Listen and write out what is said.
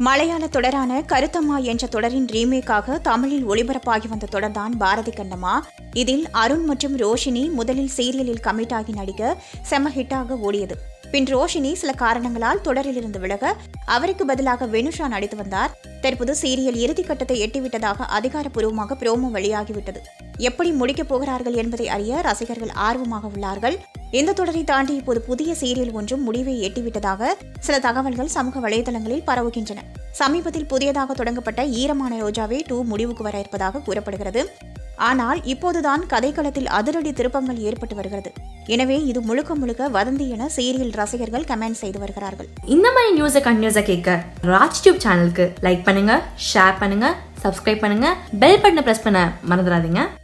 மலையாள தொடரான கருத்தம்மா என்ற தொடரின் ரீமேக்காக தமிழில் ஒளிபரப்பாகி வந்த தொடர்தான் பாரதி கண்ணம்மா இதில் அருண் மற்றும் ரோஷினி முதலில் சீரியலில் கமிட் ஆகி நடிக்க செம ஹிட்டாக ஓடியது பின் ரோஷினி சில காரணங்களால் தொடரிலிருந்து விலக அவருக்கு பதிலாக வெனுஷா நடித்து வந்தார் தற்போது சீரியல் இறுதிக்கட்டத்தை எட்டிவிட்டதாக அதிகாரப்பூர்வமாக ப்ரோமோ வெளியாகிவிட்டது எப்படி முடிக்கப் போகிறார்கள் என்பதை அறிய ரசிகர்கள் ஆர்வமாக உள்ளார்கள் இந்த தொடரை தாண்டி இப்போது புதிய சீரியல் ஒன்றும் முடிவை எட்டிவிட்டதாக சில தகவல்கள் சமூக வலைதளங்களில் பரவுகின்றன சமீபத்தில் புதியதாக தொடங்கப்பட்ட ஈரமான ரோஜாவே டூ முடிவுக்கு வர இருப்பதாக கூறப்படுகிறது ஆனால் இப்போதுதான் கதைக்களத்தில் அதிரடி திருப்பங்கள் ஏற்பட்டு வருகிறது எனவே இது முழுக்க முழுக்க வதந்தி என சீரியல் ரசிகர்கள் கமெண்ட் செய்து வருகிறார்கள் இந்த மாதிரி நியூஸை கண்டினியூஸாக கேட்க ராஜ் டியூப் சேனலுக்கு லைக் பண்ணுங்க ஷேர் பண்ணுங்க சப்ஸ்கிரைப் பண்ணுங்க பெல் பட்டனை ப்ரெஸ் பண்ண மறந்துடாதீங்க